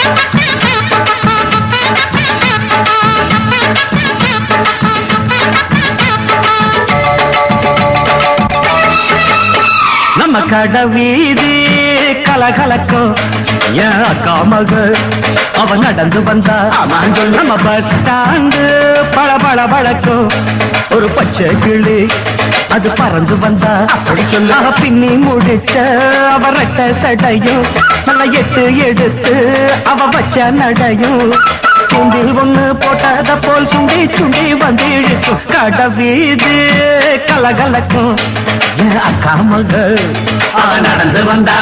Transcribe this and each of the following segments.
நம்ம கட வீதி கலகலக்கும் என் அக்கா மக அவ நடந்து வந்தா நம்ம பஸ் ஸ்டாண்டு பள பள பழக்கும் ஒரு பச்சை கிளி அது பறந்து வந்தா அப்படி சொல்லு. அவ பின்னி முடிச்ச அவ ரெட்ட சடையும் நல்ல எட்டு எடுத்து அவ வச்ச நடையும் சுண்டில் ஒண்ணு போட்டத போல் சுண்டி சுண்டி வந்து இழுக்கும் கட வீதி கலகலக்கும் என் அக்கா மக அவ நடந்து வந்தா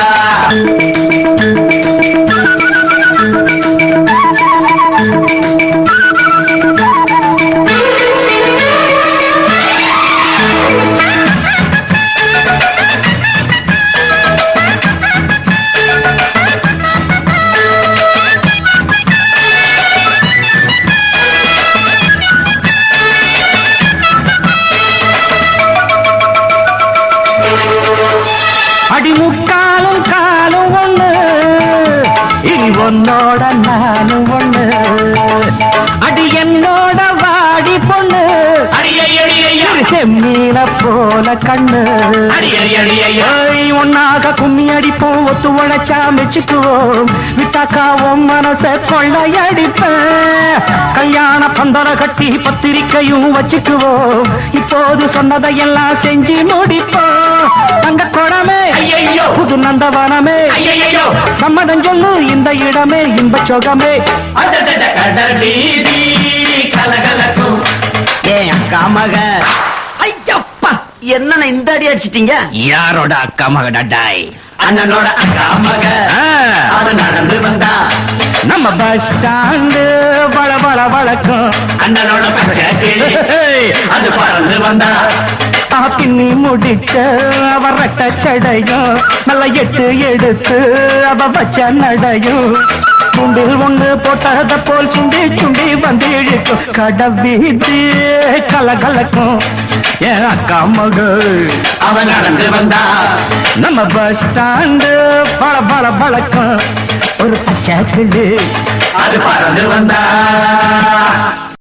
அடிமுக்காலும் காலும் ஒண்ணு இனி உன்னோட நானும் ஒண்ணு அடி என்னோட வாடி பொண்ணு அடியையடியையா செம்மீன போல கண்ணு அடியையடியையா ஏய், ஒன்னாக கும்மி அடிப்போம் ஒத்து உழைச்சா மெச்சுக்குவோம் விட்டாக்கா உன் மனச கொள்ளையடிப்பேன் கல்யாண பந்தர கட்டி பத்திரிக்கையும் வச்சுக்குவோம் இப்போது சொன்னதையெல்லாம் செஞ்சு முடிப்போம் தங்க குடமே ஐயையோ புது நந்தவனமே ஐயையோ சம்மதம் சொல்லு இந்த இடமே இன்ப சொகமே அடடட கடல் வீதி கலகலக்கும் ஏன் அக்கா மக ஐயப்பா என்ன இந்த அடி அடிச்சிட்டீங்க யாரோட அக்கா மகடாய் அண்ணனோட அக்கா மக அவ நடந்து வந்தா நம்ம பஸ் ஸ்டாண்டு வள வள வழக்கம் அண்ணனோட பச்சை கிளி அது பறந்து வந்தா ஆ, பின்னி முடிச்ச அவ ரெட்ட சடையும் நல்ல எட்டு எடுத்து அவ வச்ச நடையும் சுண்டில் ஒண்ணு போட்டத போல் சுண்டி சுண்டி வந்து இழுக்கும் கட வீதி கலகலக்கும் என் அக்கா மகள் அவ நடந்து வந்தா நம்ம பஸ் ஸ்டாண்டு பல பல பழக்கம் ஒரு பச்சை கிளி அது பறந்து வந்தா